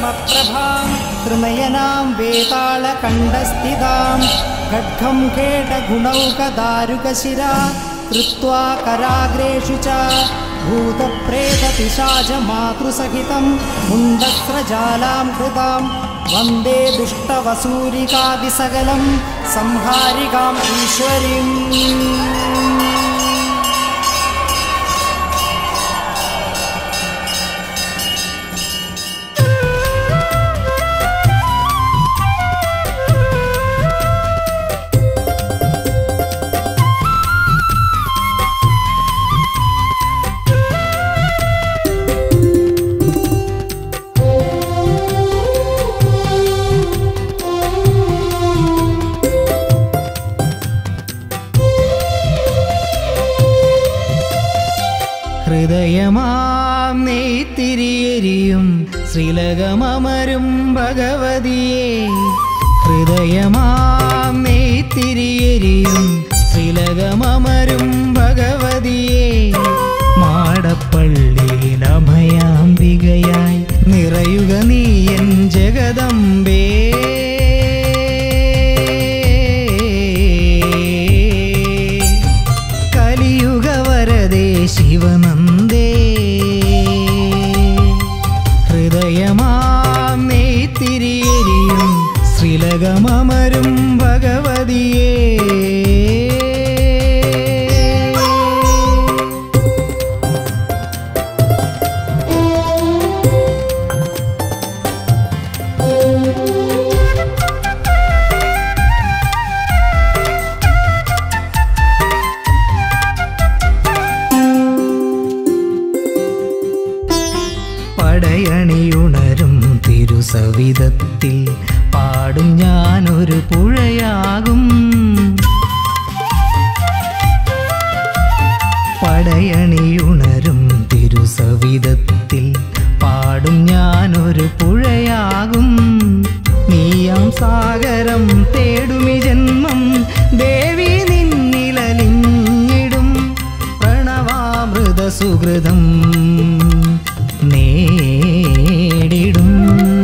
समप्रभां त्रिनयनां वेतालकण्डस्थितां खड्गं खेटगुणौकदारुकशिरा कृत्वा कराग्रेषु च भूतप्रेतपिशाचमातृसहितं मुण्डस्रजालां कृतां वन्दे दुष्टवसूरिकादिसकलं संहारिकाम् ईश्वरीम् ഹൃദയമാം നെയ്ത്തിരിയെരിയും ശ്രീലകമമരും ഭഗവതിയെ ഹൃദയമാം നെയ്ത്തിരിയെരിയും ശ്രീലകമമരും ഭഗവതിയെ മാടപ്പള്ളിയിൽ അഭയാംബികയായി നിറയുക നീ എൻ ജഗദമ്പേ കലിയുഗ വരദേ ശിവനന്ദേ ഹൃദയമാം നെയ്ത്തിരിയെരിയും ശ്രീലകമമരും ഭഗവതിയേ പടയണിയുണരും തിരുസവിധത്തിൽ പാടും ഞാനൊരു പുഴയാകും പടയണിയുണരും തിരുസവിധത്തിൽ പാടും ഞാനൊരു പുഴയാകും നീയാം സാഗരം തേടുമി ജന്മം ദേവി നിന്നിലലിഞ്ഞിടും പ്രണവാമൃത സുഹൃതം നേടിടും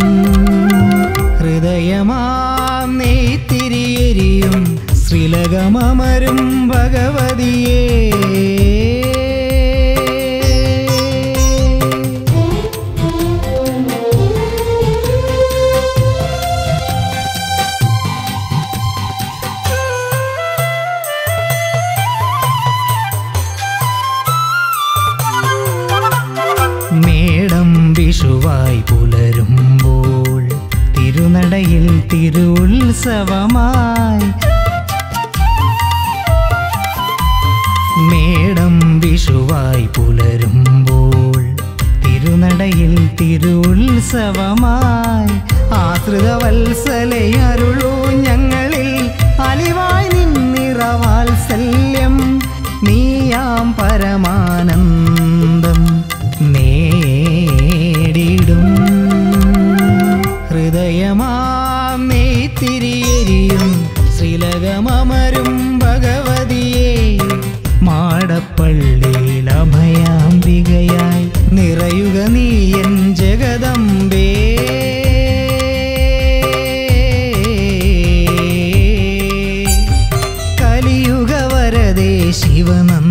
ഹൃദയമാം നെയ്ത്തിരിയെരിയും ശ്രീലകമമരും ഭഗവതിയേ മേടം വിഷുവായി പുലരുമ്പോൾ തിരുനടയിൽ തിരുത്സവമായി മേടം വിഷുവായി പുലരുമ്പോൾ തിരുനടയിൽ തിരുത്സവമായി ആശ്രിതവത്സലയരുളൂ ഞങ്ങളിൽ അലിവായി നിന്നിറവാത്സല്യം നീയാം പരമാനന്ദം നേടിടും ഹൃദയമാം നെയ്ത്തിരിയെരിയും ശ്രീലകമമരും ഭഗവതിയെ മാടപ്പള്ളിയിൽ അഭയാംബികയായി നിറയുക നീ എൻ ജഗദമ്പേ കലിയുഗ വരദേ ശിവനന്ദ